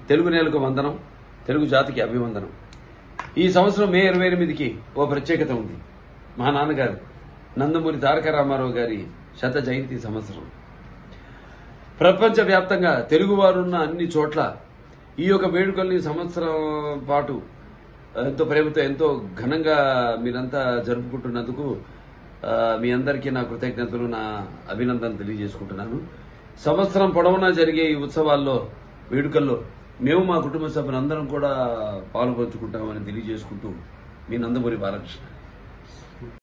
తెలుగు నేలకు వందనం తెలుగు జాతికి అభివందనం ఈ సంవత్సరం మే ఇరవై ఎనిమిదికి ఓ ప్రత్యేకత ఉంది మా నాన్నగారు నందమూరి తారక రామారావు గారి శత జయంతి సంవత్సరం ప్రపంచవ్యాప్తంగా తెలుగువారున్న అన్ని చోట్ల ఈ యొక్క వేడుకల్ని సంవత్సరం పాటు ఎంతో ప్రేమతో ఎంతో ఘనంగా మీరంతా జరుపుకుంటున్నందుకు ఆ, మీ అందరికీ నా కృతజ్ఞతలు నా అభినందన తెలియజేసుకుంటున్నాను సంవత్సరం పొడవునా జరిగే ఈ ఉత్సవాల్లో వేడుకల్లో మేము మా కుటుంబ సభ్యులందరం కూడా పాలు పంచుకుంటామని తెలియజేసుకుంటూ మీ నందమూరి బాలకృష్ణ